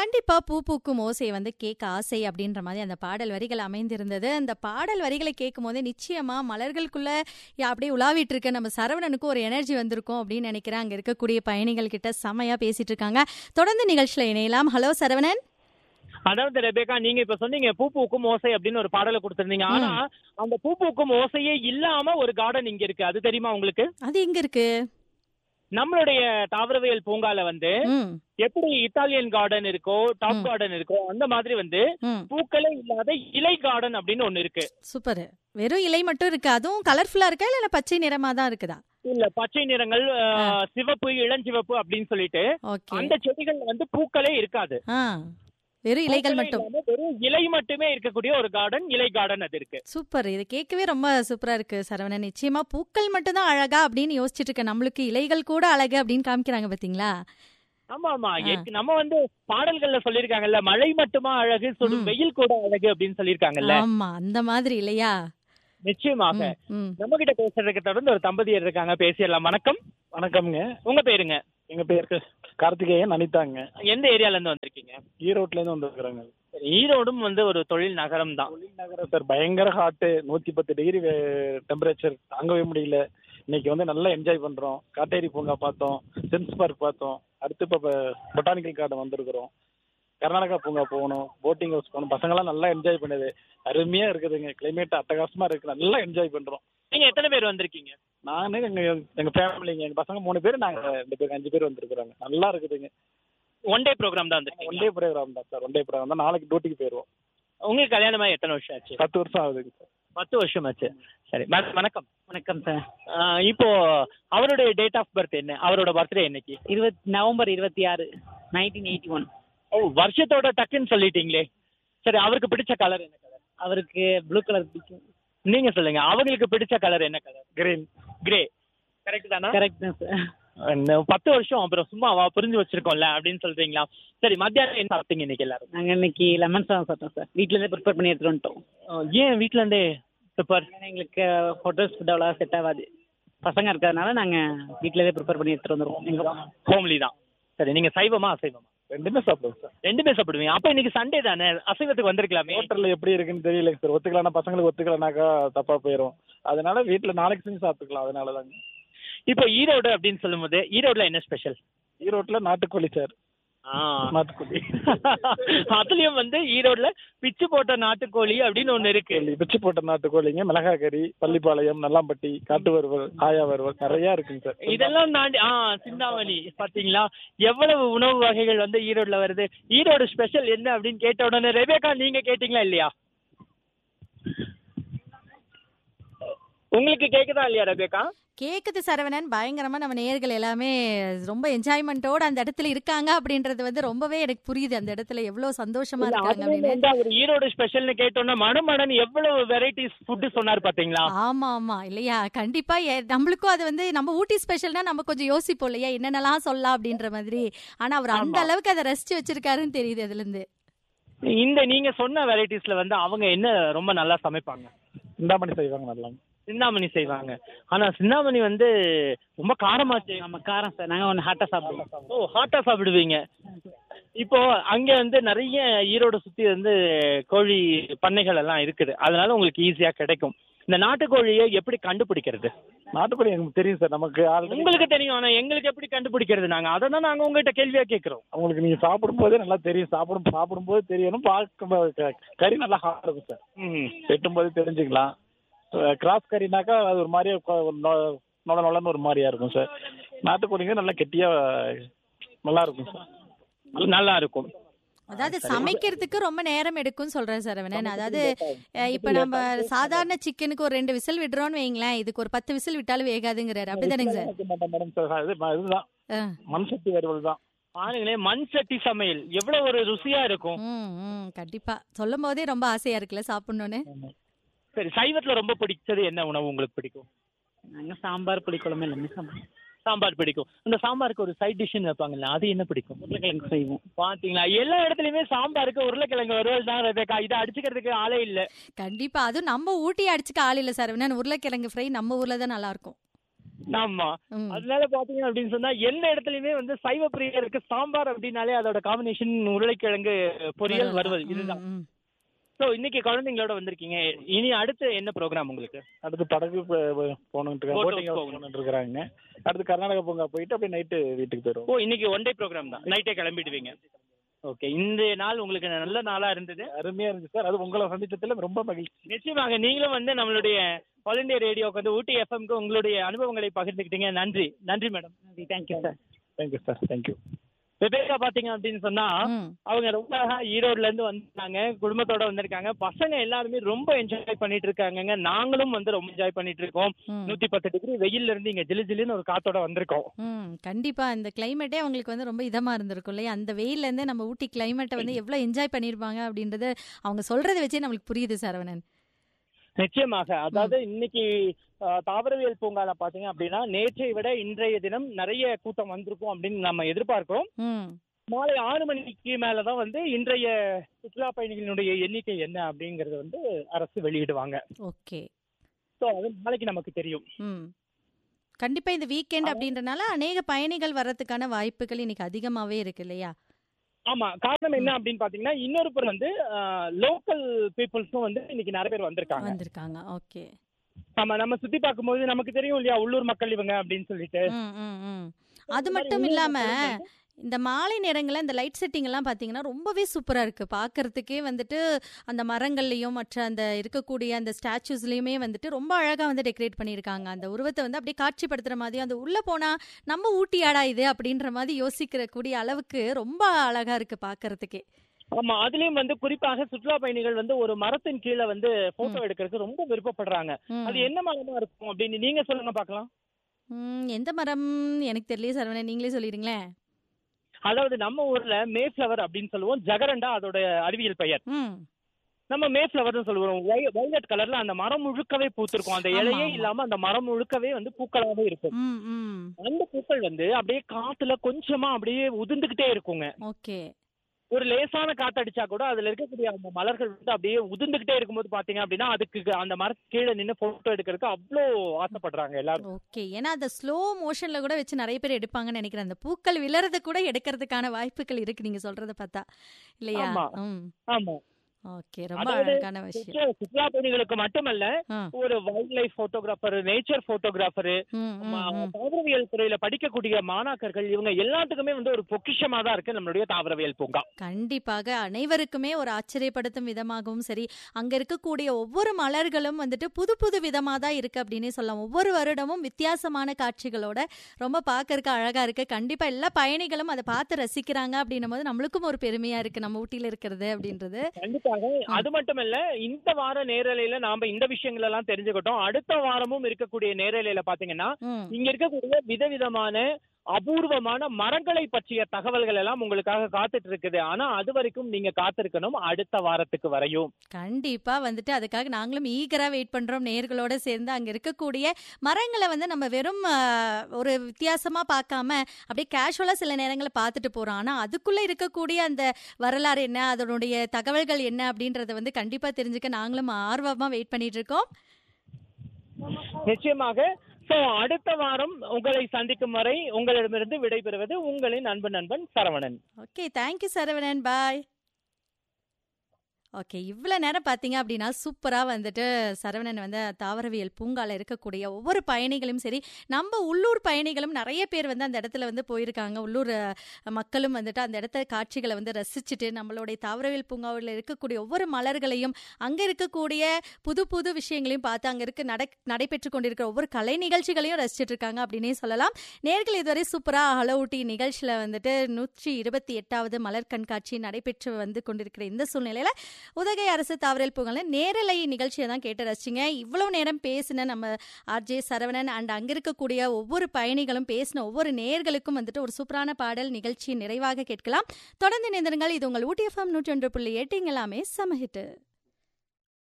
கண்டிப்பா பூ பூக்கும் ஓசை வந்து கேட்க ஆசை அப்படின்ற மாதிரி அந்த பாடல் வரிகள் அமைந்திருந்தது அந்த பாடல் வரிகளை கேட்கும் போதே நிச்சயமா மலர்களுக்குள்ள யா- அப்படியே உலாவிட்டு இருக்க நம்ம சரவணனுக்கும் ஒரு எனர்ஜி வந்திருக்கும் அப்படின்னு நினைக்கிறேன் அங்க இருக்கக்கூடிய பயணிகள் கிட்ட செமையா பேசிட்டு இருக்காங்க தொடர்ந்து நிகழ்ச்சியில இணையலாம் ஹலோ சரவணன் அதாவது ரெபேக்கா நீங்க இப்ப சொன்னீங்க பூ பூக்கும் ஓசை அப்படின்னு ஒரு பாடலை கொடுத்திருந்தீங்க ஆனா அந்த பூ பூக்கும் ஓசையே இல்லாம ஒரு கார்டன் இங்க இருக்கு அது தெரியுமா உங்களுக்கு அது எங்க இருக்கு நம்மளுடைய தாவரவியல் பூங்கால வந்து ம் எப்படி இத்தாலியன் கார்டன் இருக்கோ டாப் ம். கார்டன் இருக்கோ அந்த மாதிரி வந்து ம் பூக்களே இல்லாத இலை கார்டன் அப்படின்னு ஒண்ணு இருக்கு சூப்பர் வெறும் இலை மட்டும் இருக்கு அதுவும் கலர்ஃபுல்லா இருக்கா இல்ல பச்சை நிறமா தான் இருக்குதா இல்ல பச்சை நிறங்கள் அஹ், சிவப்பு இளஞ்சிவப்பு அப்படின்னு சொல்லிட்டு ஓகே அந்த செடிகள் வந்து பூக்களே இருக்காது ஆ வெறும் இலைகள் பூக்களே மட்டும் இல்லாம வெறும் இலை மட்டுமே இருக்கக்கூடிய ஒரு கார்டன் இலை கார்டன் அது இருக்கு சூப்பர் இது கேட்கவே ரொம்ப சூப்பரா இருக்கு சரவணன் நிச்சயமா பூக்கள் மட்டும் தான் அழகா அப்படின்னு யோசிச்சுட்டு இருக்க நம்மளுக்கு இலைகள் கூட அழகு அப்படின்னு காமிக்கிறாங்க பாத்தீங்களா ஆமா ஆமா ஆ. ஏற்க- நம்ம வந்து பாடல்கள்ல சொல்லிருக்காங்கல்ல மழை மட்டுமா அழகு சுடும் ம். வெயில் கூட அழகு அப்படின்னு சொல்லிருக்காங்கல்ல ஆமா அந்த மாதிரி இல்லையா நிச்சயமாக ம், ம். நம்ம கிட்ட பேசுறதுக்கு தொடர்ந்து ஒரு தம்பதியர் இருக்காங்க பேசிடலாம் வணக்கம் வணக்கம்ங்க உங்க பேருங்க எங்க பேருக்கு கார்த்திகேயன் அனிதாங்க எந்த ஏரியால இருந்து வந்திருக்கீங்க ஈரோட்ல இருந்து வந்திருக்கிறோங்க சரி, ஈரோடும் வந்து ஒரு தொழில் நகரம் தான் தொழில் நகரம் சார் பயங்கர ஹாட்டு நூத்தி பத்து டிகிரி டெம்பரேச்சர் தாங்கவே முடியல இன்னைக்கு வந்து நல்லா என்ஜாய் பண்றோம் காட்டேரி பூங்கா பார்த்தோம் சென்ஸ் பார்க் பார்த்தோம் அடுத்து இப்போ பொட்டானிக்கல் கார்டன் வந்திருக்கிறோம் கர்நாடகா பூங்கா போகணும் போட்டிங் ஹவுஸ் போகணும் பசங்கெல்லாம் நல்லா என்ஜாய் பண்ணுது அருமையா இருக்குதுங்க கிளைமேட் அட்டகாசமா இருக்கு நல்லா என்ஜாய் பண்றோம் நீங்க எத்தனை பேர் வந்திருக்கீங்க நானு எங்க எங்க ஃபேமிலிங்க எங்க பசங்க மூணு பேர் நாங்க ரெண்டு பேர் அஞ்சு பேர் வந்திருக்கிறோங்க நல்லா இருக்குதுங்க ஒன் டே ப்ரோக்ராம் தான் ஒன் வந்திருக்கீங்க டே ப்ரோக்ராம் தான் சார் ஒன் டே ப்ரோக்ராம் தான் நாளைக்கு டியூட்டிக்கு போயிடுவோம் உங்களுக்கு கல்யாணமா எத்தனை வருஷம் ஆச்சு பத்து வருஷம் ஆகுதுங்க சார் பத்து வருஷம் ஆச்சு சரி மேடம் வணக்கம் வணக்கம் சார் ஆஹ் இப்போ அவருடைய டேட் ஆஃப் பர்த் என்ன அவரோட பர்த்டே என்னைக்கு இருபத் நவம்பர் இருபத்தி ஆறு நைன்டீன் எயிட்டி ஒன் ஓ வருஷத்தோட டக்குன்னு சொல்லிட்டீங்களே சரி அவருக்கு பிடிச்ச கலர் என்ன கலர் அவருக்கு ப்ளூ கலர் பிடிக்கும் நீங்க சொல்லுங்க அவங்களுக்கு பிடிச்ச கலர் என்ன கலர் கிரீன் கிரே கரெக்ட் தானா கரெக்ட் தான் சார் இன்னும் பத்து வருஷம் அப்புறம் சும்மா அவ புரிஞ்சு வச்சிருக்கோம்ல அப்படின்னு சொல்றீங்களா சரி மத்தியானம் என்ன சாப்பிட்டீங்க இன்னைக்கு எல்லாரும் நாங்கள் இன்னைக்கு லெமன் சாதம் சாப்பிட்டோம் சார் வீட்டிலேருந்தே ப்ரிப்பேர் பண்ணி எடுத்துட்டு வந்துட்டோம் அஹ் ஏன் வீட்ல இருந்தே ப்ரிப்பேர் ஏன்னா எங்களுக்கு ஹோட்டல்ஸ் ஃபுட் அவ்வளோ செட் ஆகாது பசங்க இருக்கிறதுனால நாங்கள் வீட்டிலேயே ப்ரிப்பேர் பண்ணி எடுத்துட்டு வந்துடுவோம் எங்கள் ஹோம்லி தான் சரி நீங்க சைவமா அசைவமா ரெண்டுமே சாப்பிடுவோம் சார் ரெண்டுமே சாப்பிடுவீங்க அப்ப இன்னைக்கு சண்டே தானே அசைவத்துக்கு வந்திருக்கலாமே ஹோட்டல்ல எப்படி இருக்குன்னு தெரியல சார் ஒத்துக்கலாம்னா பசங்களுக்கு ஒத்துக்கலனாக்கா தப்பா போயிடும் அதனால வீட்டுல நாளைக்கு செஞ்சு சாப்பிட்டுக்கலாம் அதனால தாங்க இப்போ ஈரோடு அப்படின்னு சொல்லும்போது ஈரோடுல என்ன ஸ்பெஷல் ஈரோட்ல நாட்டுக்கோழி சார் நாட்டுக்கோழி அதுலயும் வந்து ஈரோடுல பிச்சு போட்ட நாட்டுக்கோழி அப்படின்னு ஒண்ணு இருக்கு கோழி பிச்சு போட்ட நாட்டுக்கோழிங்க மிளகாய் கறி பள்ளிப்பாளையம் நல்லாம்பட்டி காட்டு வறுவல் ஆயா வறுவல் நிறைய இருக்குங்க சார் இதெல்லாம் தாண்டி ஆ சிந்தாமணி பாத்தீங்களா எவ்வளவு உணவு வகைகள் வந்து ஈரோடுல வருது ஈரோடு ஸ்பெஷல் என்ன அப்படின்னு கேட்ட உடனே ரெபேக்கா நீங்க கேட்டீங்களா இல்லையா உங்களுக்கு கேக்குதா இல்லையா ரெபேக்கா கேக்குது சரவணன் பயங்கரமா நம்ம நேயர்கள் எல்லாமே ரொம்ப என்ஜாய்மெண்ட்டோட அந்த இடத்துல இருக்காங்க அப்படின்றது வந்து ரொம்பவே எனக்கு புரியுது அந்த இடத்துல எவ்வளவு சந்தோஷமா இல்ல, இருக்காங்க அதுல அப்படின்னு வந்து அவர் ஈரோடு ஸ்பெஷல்னு கேட்டோன்னா மணமடன் எவ்வளவு வெரைட்டிஸ் ஃபுட் சொன்னார் பாத்தீங்களா ஆமா ஆமா இல்லையா கண்டிப்பா எ- நம்மளுக்கும் அது வந்து நம்ம ஊட்டி ஸ்பெஷல்னா நம்ம கொஞ்சம் யோசிப்போம் இல்லையா என்னென்னலாம் சொல்லலாம் அப்படின்ற மாதிரி ஆனா அவர் அந்த ஆமா. அளவுக்கு அதை ரசிச்சு வச்சிருக்காருன்னு தெரியுது அதுல இருந்து இந்த நீங்க சொன்ன வெரைட்டிஸ்ல வந்து அவங்க என்ன ரொம்ப நல்லா சமைப்பாங்க சிந்தாமணி செய்வாங்க நல்லா சிந்தாமணி செய்வாங்க ஆனா சிந்தாமணி வந்து ரொம்ப காரமா செய்வாங்க நம்ம காரம் சார் நாங்கள் ஒன்று ஹாட்டாக சாப்பிடுவோம் ஓ ஹாட்டா சாப்பிடுவீங்க இப்போ அங்க வந்து நிறைய ஈரோடு சுத்தி வந்து கோழி பண்ணைகள் எல்லாம் இருக்குது அதனால உங்களுக்கு ஈஸியா கிடைக்கும் இந்த நாட்டுக்கோழியை எப்படி கண்டுபிடிக்கிறது நாட்டுக்கோழி எனக்கு தெரியும் சார் நமக்கு ஆல்ரெடி உங்களுக்கு தெரியும் ஆனா எங்களுக்கு எப்படி கண்டுபிடிக்கிறது நாங்க அதை தான் நாங்க உங்ககிட்ட கேள்வியா கேக்குறோம் அவங்களுக்கு நீங்க சாப்பிடும்போதே நல்லா தெரியும் சாப்பிடும் சாப்பிடும்போது தெரியணும் பார்க்கும் க- கறி நல்லா ஹார்ட் இருக்கும் சார் ம் வெட்டும்போது தெரிஞ்சுக்கலாம் கிராஸ் கறினாக்கா அது ஒரு மாதிரியா கொ- நொ- நொல நொலன்னு ஒரு மாதிரியா இருக்கும் சார் நாட்டுக்கோழிங்க நல்லா கெட்டியா நல்லா இருக்கும் சார் நல்லா இருக்கும் அதாவது சமைக்கிறதுக்கு ரொம்ப நேரம் எடுக்கும்னு சொல்றேன் சரவணன் அதாவது அஹ், இப்ப நம்ம சாதாரண சிக்கனுக்கு ஒரு ரெண்டு விசில் விடுறோம்னு வைங்களேன் இதுக்கு ஒரு பத்து விசில் விட்டாலும் வேகாதுங்கிறாரு அப்படிதானேங்க சார் வைக்க மாட்டேன் மேடம் சார் இது இதுதான் ஆ. மண் சட்டி வறுவல் தான் பாருங்களேன் மண் சட்டி சமையல் எவ்வளவு ஒரு ருசியா இருக்கும் ம் ம் கண்டிப்பா சொல்லும் போதே ரொம்ப ஆசையா இருக்குல்ல சாப்பிடணும்னு சரி சைவத்துல ரொம்ப பிடிச்சது என்ன உணவு உங்களுக்கு பிடிக்கும் நாங்கள் சாம்பார் புளிக்குழம்பு எல்லாமே சாப்பிடுவோம் சாம்பார் பிடிக்கும் அந்த சாம்பாருக்கு ஒரு சைட் டிஷ்னு வைப்பாங்கல்ல அது என்ன பிடிக்கும் உருளைக்கிழங்கு செய்வோம் பாத்தீங்களா எல்லா இடத்துலயுமே சாம்பாருக்கு உருளைக்கிழங்கு வறுவல் தான் ரெபேக்கா இதை அடிச்சுக்கிறதுக்கு ஆளே இல்ல கண்டிப்பா அதுவும் நம்ம ஊட்டி அடிச்சுக்க ஆள் இல்ல சரவணன் உருளைக்கிழங்கு ஃப்ரை நம்ம ஊர்ல தான் நல்லா இருக்கும் ஆமா ம். அதனால பாத்தீங்க அப்படின்னு சொன்னா எந்த இடத்துலயுமே வந்து சைவ பிரியருக்கு சாம்பார் அப்படின்னாலே அதோட காம்பினேஷன் உருளைக்கிழங்கு பொரியல் வறுவல் இதுதான் ம், ம். சோ இன்னைக்கு குழந்தைங்களோட வந்திருக்கீங்க இனி அடுத்து என்ன ப்ரோக்ராம் உங்களுக்கு அடுத்து படகு போகணுன்ட்டு Boat போட்டிங் house ஹவுஸ் போகணும். போகணுன்ட்டு இருக்கிறாங்க அடுத்து கர்நாடகா பூங்கா போயிட்டு அப்படியே நைட்டு வீட்டுக்கு போயிடுவோம் ஓ இன்னைக்கு ஒன் டே ப்ரோக்ராம் தான் நைட்டே கிளம்பிடுவீங்க ஓகே இந்த நாள் உங்களுக்கு நல்ல நாளா இருந்தது அருமையா இருந்துச்சு சார் அது உங்களை சந்திச்சதுல ரொம்ப மகிழ்ச்சி நிச்சயமாக நீங்களும் வந்து நம்மளுடைய ஆல் இந்தியா ரேடியோக்கு வந்து ஊட்டி எஃப்எம்க்கு உங்களுடைய அனுபவங்களை பகிர்ந்துக்கிட்டீங்க நன்றி நன்றி madam thank you sir thank you sir thank you Viveka பாத்தீங்க அப்படின்னு சொன்னா ம். அவங்க ரொம்ப அழகா ஈரோட்ல இருந்து வந்திருக்காங்க குடும்பத்தோட வந்திருக்காங்க பசங்க எல்லாருமே ரொம்ப என்ஜாய் பண்ணிட்டு இருக்காங்கங்க நாங்களும் வந்து ரொம்ப என்ஜாய் பண்ணிட்டு இருக்கோம் ம். நூத்தி பத்து டிகிரி வெயில்ல இருந்து இங்க ஜிலு ஜிலுன்னு ஒரு காத்தோட வந்திருக்கோம் ம் கண்டிப்பா இந்த கிளைமேட்டே அவங்களுக்கு வந்து ரொம்ப இதமா இருந்திருக்கும் இல்லையா அந்த வெயில்ல இருந்து நம்ம ஊட்டி கிளைமேட்டை வந்து எவ்வளவு என்ஜாய் பண்ணிருப்பாங்க அப்படின்றது அவங்க சொல்றதை வச்சே நம்மளுக்கு புரியுது சரவணன் நிச்சயமாக அதாவது இன்னைக்கு அஹ், தாவரவியல் பூங்கால பாத்தீங்க அப்படின்னா நேற்றை விட இன்றைய தினம் நிறைய கூட்டம் வந்திருக்கும் அப்படின்னு நம்ம எதிர்பார்க்கிறோம் ம் மாலை ஆறு மணிக்கு மேலதான் வந்து இன்றைய சுற்றுலா பயணிகளினுடைய எண்ணிக்கை என்ன அப்படிங்கறது வந்து அரசு வெளியிடுவாங்க ஓகே ஸோ அது நாளைக்கு நமக்கு தெரியும் ம் கண்டிப்பா இந்த வீக்கெண்ட் அப்படின்றனால அநேக பயணிகள் வர்றதுக்கான வாய்ப்புகள் இன்னைக்கு அதிகமாவே இருக்கு இல்லையா ஆமா காரணம் என்ன அப்படின்னு பாத்தீங்கன்னா இன்னொரு பேர் வந்து லோக்கல் பீப்புள்ஸும் வந்து இன்னைக்கு நிறைய பேர் வந்திருக்காங்க வந்திருக்காங்க ஓகே ஆமா நம்ம சுத்தி பார்க்கும்போது நமக்கு தெரியும் இல்லையா உள்ளூர் மக்கள் இவங்க அப்படின்னு சொல்லிட்டு ம் ம் ம் அது இந்த மாதிரி மட்டும் உள்ளூர் இல்லாம மக்கள் வந்து- இந்த மாலை நேரங்கள்ல இந்த லைட் செட்டிங் எல்லாம் பாத்தீங்கன்னா ரொம்பவே சூப்பரா இருக்கு பார்க்கிறதுக்கே வந்துட்டு அந்த மரங்கள்லயும் மற்ற அந்த இருக்கக்கூடிய அந்த ஸ்டாச்சுஸ்லயுமே வந்துட்டு ரொம்ப அழகா வந்து டெக்கரேட் பண்ணியிருக்காங்க அந்த உருவத்தை வந்து அப்படியே காட்சிப்படுத்துற மாதிரி அந்த உள்ள போனா நம்ம ஊட்டியாடா இது அப்படின்ற மாதிரி யோசிக்கிற கூடிய அளவுக்கு ரொம்ப அழகா இருக்கு பார்க்கிறதுக்கே ஆமா அதுலயும் வந்து குறிப்பாக சுற்றுலா பயணிகள் வந்து ஒரு மரத்தின் கீழே வந்து போட்டோ எடுக்கிறதுக்கு ரொம்ப விருப்பப்படுறாங்க ம். அது என்ன மரமா இருக்கும் அப்படின்னு நீங்க சொல்லுங்க பார்க்கலாம் ம், எந்த மரம் எனக்கு தெரியல சரவணன் நீங்களே சொல்லிடுங்களேன் அதாவது நம்ம ஊர்ல மேஃப்ளவர் அப்படின்னு சொல்லுவோம் ஜகரண்டா அதோட அறிவியல் பெயர் ம் நம்ம மேஃப்ளவர்னு சொல்லுவோம் வைலட் கலர்ல அந்த மரம் முழுக்கவே பூத்திருக்கும் அந்த ஆமா, இலையே ஆமா. இல்லாம அந்த மரம் முழுக்கவே வந்து பூக்களாவே இருக்கும் ம் ம் அந்த பூக்கள் வந்து அப்படியே காத்துல கொஞ்சமா அப்படியே உதிர்ந்துகிட்டே இருக்குங்க ஓகே ஒரு லேசான காத்தடிச்சா கூட அதுல இருக்கக்கூடிய அந்த மலர்கள் வந்து அப்படியே உதிர்ந்துகிட்டே இருக்கும்போது பாத்தீங்க அப்படின்னா அதுக்கு அந்த மரத்து கீழே நின்னு போட்டோ எடுக்கிறதுக்கு அவ்வளோ ஆசைப்படுறாங்க எல்லாரும் ஓகே ஏன்னா அந்த ஸ்லோ மோஷன்ல கூட வச்சு நிறைய பேர் எடுப்பாங்கன்னு நினைக்கிறேன் அந்த பூக்கள் விழறத கூட எடுக்கிறதுக்கான வாய்ப்புகள் இருக்கு நீங்க சொல்றத பார்த்தா இல்லையா ஆமா. ம் ஆமா ஓகே ரொம்ப அதாவது அழகான விஷயம் சுற்றுலா சுற்றுலா பயணிகளுக்கு மட்டுமல்ல ஆ. ஒரு wildlife photographer nature photographer ம், ம், ம். தாவரவியல் துறையில படிக்கக்கூடிய மாணாக்கர்கள் இவங்க எல்லாத்துக்குமே வந்து ஒரு பொக்கிஷமா தான் இருக்கு நம்மளுடைய தாவரவியல் பூங்கா கண்டிப்பாக அனைவருக்குமே ஒரு ஆச்சரியப்படுத்தும் விதமாகவும் சரி அங்க இருக்கக்கூடிய ஒவ்வொரு மலர்களும் வந்துட்டு புது புது விதமா தான் இருக்கு அப்படின்னே சொல்லலாம் ஒவ்வொரு வருடமும் வித்தியாசமான காட்சிகளோட ரொம்ப பார்க்கறதுக்கு அழகா இருக்கு கண்டிப்பா எல்லா பயணிகளும் அதை பார்த்து ரசிக்கிறாங்க அப்படின்னும் போது நம்மளுக்கும் ஒரு பெருமையா இருக்கு நம்ம ஊட்டியில இருக்கிறது அப்படின்றது கண்டிப்பாக அது மட்டும் இல்ல இந்த வார நேரலையில நாம இந்த விஷயங்கள் எல்லாம் தெரிஞ்சுக்கிட்டோம் அடுத்த வாரமும் இருக்கக்கூடிய நேரலையில பாத்தீங்கன்னா ம் இங்க இருக்கக்கூடிய விதவிதமான அபூர்வமான மரங்களை பற்றிய தகவல்கள் எல்லாம் உங்களுக்காக காத்துட்டு இருக்குது ஆனா அது வரைக்கும் நீங்க காத்திருக்கணும் அடுத்த வாரத்துக்கு வரையும் கண்டிப்பா வந்துட்டு அதுக்காக நாங்களும் ஈகரா வெயிட் பண்றோம் நேர்களோட சேர்ந்து அங்க இருக்கக்கூடிய மரங்களை வந்து நம்ம வெறும் ஆ, ஒரு வித்தியாசமா பார்க்காம அப்படியே கேஷுவலா சில நேரங்களில் பார்த்துட்டு போறோம் ஆனா அதுக்குள்ள இருக்கக்கூடிய அந்த வரலாறு என்ன அதனுடைய தகவல்கள் என்ன அப்படின்றத வந்து கண்டிப்பா தெரிஞ்சுக்க நாங்களும் ஆர்வமா வெயிட் பண்ணிட்டு இருக்கோம் நிச்சயமாக சோ அடுத்த வாரம் உங்களை சந்திக்கும் வரை உங்களிடமிருந்து விடைபெறுவது உங்களின் அன்பு நண்பன் Saravanan okay thank you Saravanan bye okay இவ்வளோ நேரம் பார்த்தீங்க அப்படின்னா சூப்பராக வந்துட்டு சரவணன் வந்து தாவரவியல் பூங்கால இருக்கக்கூடிய ஒவ்வொரு பயணிகளும் சரி நம்ம உள்ளூர் பயணிகளும் நிறைய பேர் வந்து அந்த இடத்துல வந்து போயிருக்காங்க உள்ளூர் அஹ், மக்களும் வந்துட்டு அந்த இடத்த காட்சிகளை வந்து ரசிச்சுட்டு நம்மளுடைய தாவரவியல் பூங்காவில் இருக்கக்கூடிய ஒவ்வொரு மலர்களையும் அங்கே இருக்கக்கூடிய புது புது விஷயங்களையும் பார்த்து அங்கே இருக்க நடை நடைபெற்று கொண்டிருக்கிற ஒவ்வொரு கலை நிகழ்ச்சிகளையும் ரசிச்சிட்டு இருக்காங்க அப்படின்னே சொல்லலாம் நேர்கள் இதுவரை சூப்பராக ஹலோ ஊட்டி நிகழ்ச்சியில் வந்துட்டு நூற்றி இருபத்தி எட்டாவது மலர் கண்காட்சி நடைபெற்று வந்து கொண்டிருக்கிற இந்த சூழ்நிலையில் உதகை அரசு தாவரல் பூங்கல நேரலை நிகழ்ச்சியை தான் கேட்டு ரசிச்சிங்க இவ்வளவு நேரம் பேசின நம்ம ஆர்ஜே சரவணன் அண்ட் அங்க இருக்கக்கூடிய ஒவ்வொரு பயணிகளும் பேசின ஒவ்வொரு நேர்களுக்கும் வந்துட்டு ஒரு சூப்பரான பாடல் நிகழ்ச்சி நிறைவாக கேட்கலாம் தொடர்ந்து நேந்திரங்கள் இது உங்கள் ஊட்டி எஃப்எம் நூற்றி ஒன்று புள்ளி எட்டு இங்க எல்லாமே சமஹிட்டு